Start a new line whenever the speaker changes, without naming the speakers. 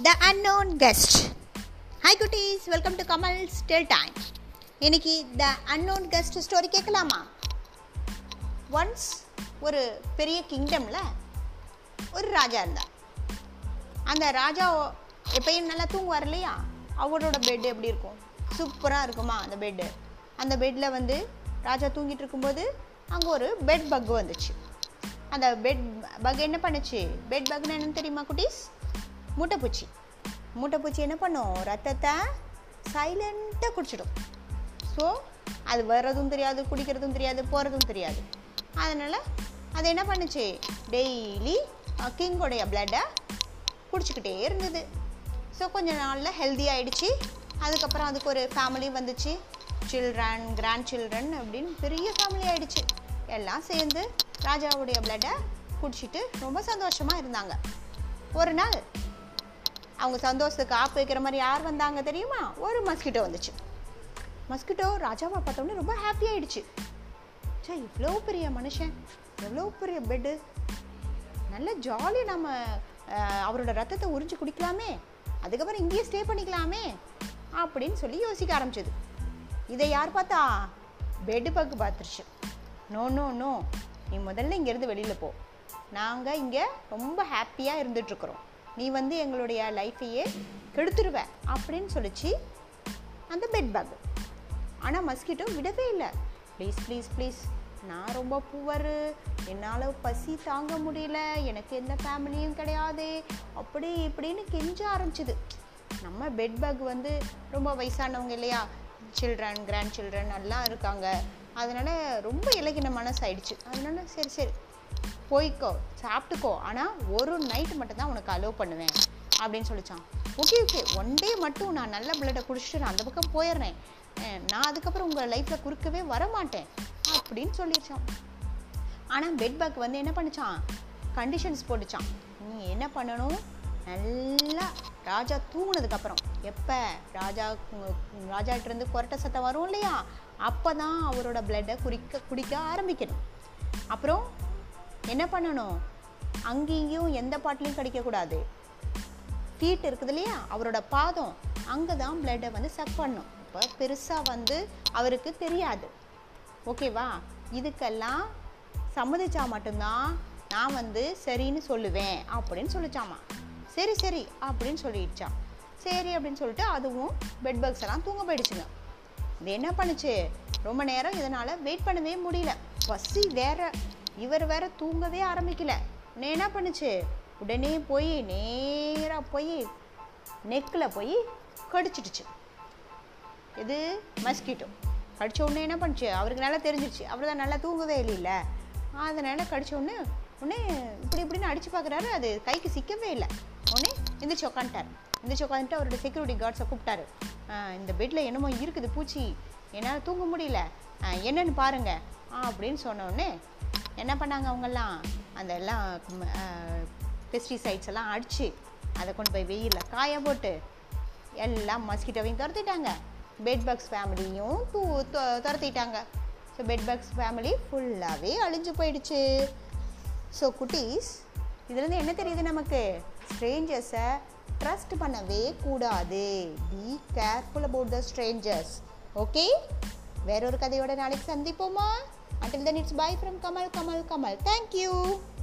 த unknown guest hi குட்டீஸ் welcome to Kamal still time இன்னைக்கு the unknown guest story கேட்கலாமா once ஒரு பெரிய கிங்டமில் ஒரு ராஜா இருந்தார் அந்த ராஜா எப்பயும் நல்லா தூங்குவார் இல்லையா அவரோட பெட் எப்படி இருக்கும் சூப்பராக இருக்குமா அந்த பெட்டு அந்த பெட்டில் வந்து ராஜா தூங்கிட்டு இருக்கும்போது அங்கே ஒரு பெட் பக் வந்துச்சு அந்த பெட் பக் என்ன பண்ணுச்சு பெட் பக்னு என்னன்னு தெரியுமா குட்டீஸ் மூட்டைப்பூச்சி மூட்டைப்பூச்சி என்ன பண்ணும் ரத்தத்தை சைலண்ட்டாக குடிச்சிடும் ஸோ அது வர்றதும் தெரியாது குடிக்கிறதும் தெரியாது போகிறதும் தெரியாது அதனால் அது என்ன பண்ணுச்சு டெய்லி கிங்கோடைய பிளட்டை குடிச்சிக்கிட்டே இருந்தது ஸோ கொஞ்ச நாளில் ஹெல்தி ஆயிடுச்சு அதுக்கப்புறம் அதுக்கு ஒரு ஃபேமிலி வந்துச்சு சில்ட்ரன் கிராண்ட் சில்ட்ரன் அப்படின்னு பெரிய ஃபேமிலி ஆயிடுச்சு எல்லாம் சேர்ந்து ராஜாவுடைய பிளட்டை குடிச்சிட்டு ரொம்ப சந்தோஷமாக இருந்தாங்க ஒரு நாள் அவங்க சந்தோஷத்துக்கு ஆப்பு வைக்கிற மாதிரி யார் வந்தாங்க தெரியுமா ஒரு மஸ்கிட்டோ வந்துச்சு மஸ்கிட்டோ ராஜாவை பார்த்தோன்னே ரொம்ப ஹாப்பி ஆயிடுச்சு சே இவ்வளோ பெரிய மனுஷன் எவ்வளோ பெரிய பெட்டு நல்ல ஜாலியாக நம்ம அஹ், அவரோட ரத்தத்தை உறிஞ்சு குடிக்கலாமே அதுக்கப்புறம் இங்கேயே ஸ்டே பண்ணிக்கலாமே அப்படின்னு சொல்லி யோசிக்க ஆரம்பிச்சது இதை யார் பார்த்தா பெட்டு பக்கு பார்த்துருச்சு நோ நோ நோ நீ முதல்ல இங்கேருந்து வெளியில் போ நாங்கள் இங்கே ரொம்ப ஹாப்பியாக இருந்துகிட்ருக்குறோம் நீ வந்து எங்களுடைய லைஃப்பையே கெடுத்துருவ அப்படின்னு சொல்லிச்சு அந்த பெட் பேக் ஆனால் மஸ்கிட்டோ விடவே இல்லை ப்ளீஸ் ப்ளீஸ் ப்ளீஸ் நான் ரொம்ப புவர் என்னால் பசி தாங்க முடியல எனக்கு எந்த ஃபேமிலியும் கிடையாது அப்படி இப்படின்னு கெஞ்ச ஆரம்பிச்சுது நம்ம பெட் பேக் வந்து ரொம்ப வயசானவங்க இல்லையா சில்ட்ரன் கிராண்ட் சில்ட்ரன் எல்லாம் இருக்காங்க அதனால் ரொம்ப இலகின மனசு ஆயிடுச்சு அதனால சரி சரி போய்க்கோ சாப்பிட்டுக்கோ ஆனால் ஒரு நைட்டு மட்டும்தான் உனக்கு அலோவ் பண்ணுவேன் அப்படின்னு சொல்லிச்சான் ஓகே ஓகே ஒன் டே மட்டும் நான் நல்ல பிளட்டை குடிச்சிட்டு நான் அந்த பக்கம் போயிடுறேன் அஹ் நான் அதுக்கப்புறம் உங்கள் லைஃப்பில் குறுக்கவே வரமாட்டேன் அப்படின்னு சொல்லிடுச்சான் ஆனால் பெட் பேக் வந்து என்ன பண்ணுச்சான் கண்டிஷன்ஸ் போட்டுச்சான் நீ என்ன பண்ணணும் நல்லா ராஜா தூங்குனதுக்கப்புறம் எப்போ ராஜா ராஜாட்ட இருந்து கொரட்டை சத்தம் வரும் இல்லையா அப்போ தான் அவரோட பிளட்டை குடிக்க குடிக்க ஆரம்பிக்கணும் அப்புறம் என்ன பண்ணணும் அங்கேயும் எந்த பாட்டிலையும் கடிக்கக்கூடாது ஃபீட் இருக்குது இல்லையா அவரோட பாதம் அங்கே தான் பிளட்டை வந்து சக் பண்ணும் இப்போ பெருசாக வந்து அவருக்கு தெரியாது ஓகேவா இதுக்கெல்லாம் சம்மதிச்சா மட்டும்தான் நான் வந்து சரின்னு சொல்லுவேன் அப்படின்னு சொல்லிச்சாமா சரி சரி அப்படின்னு சொல்லிடுச்சான் சரி அப்படின்னு சொல்லிட்டு அதுவும் பெட் பக்ஸ் எல்லாம் தூங்க போயிடுச்சுங்க இது என்ன பண்ணுச்சு ரொம்ப நேரம் இதனால் வெயிட் பண்ணவே முடியல பசி வேற இவர் வேற தூங்கவே ஆரம்பிக்கல உடனே என்ன பண்ணுச்சு உடனே போய் நேராக போய் நெக்கில் போய் கடிச்சிடுச்சு இது மஸ்கிட்டோ கடிச்ச உடனே என்ன பண்ணுச்சு அவருக்கு நல்லா தெரிஞ்சிருச்சு அவர் தான் நல்லா தூங்கவே இல்லைல்ல அதனால் கடிச்ச உடனே உடனே இப்படி இப்படின்னு அடித்து பார்க்குறாரு அது கைக்கு சிக்கவே இல்லை உடனே எந்திரிச்சு உட்காந்துட்டார் எந்திரிச்சு உட்காந்துட்டு அவரோட செக்யூரிட்டி கார்ட்ஸை கூப்பிட்டாரு "ஆஹ், இந்த பெட்டில் என்னமோ இருக்குது பூச்சி என்னால் தூங்க முடியல ஆஹ், என்னன்னு பாருங்க ஆ, அப்படின்னு சொன்ன உடனே என்ன பண்ணாங்க அவங்கெல்லாம் அந்த எல்லாம் பெஸ்டிசைட்ஸ் எல்லாம் அடித்து அதை கொண்டு போய் வெயிலில் காய போட்டு எல்லாம் மஸ்கிட்டோவையும் துரத்திட்டாங்க பெட் பக்ஸ் ஃபேமிலியும் தூ து- துரத்திட்டாங்க ஸோ பெட் பக்ஸ் ஃபேமிலி ஃபுல்லாகவே அழிஞ்சு போயிடுச்சு ஸோ குட்டீஸ் இதுலேருந்து என்ன தெரியுது நமக்கு ஸ்ட்ரேஞ்சர்ஸை ட்ரஸ்ட் பண்ணவே கூடாது be careful about the strangers okay வேறொரு கதையோட நாளைக்கு சந்திப்போமா until then it's bye from kamal kamal kamal thank you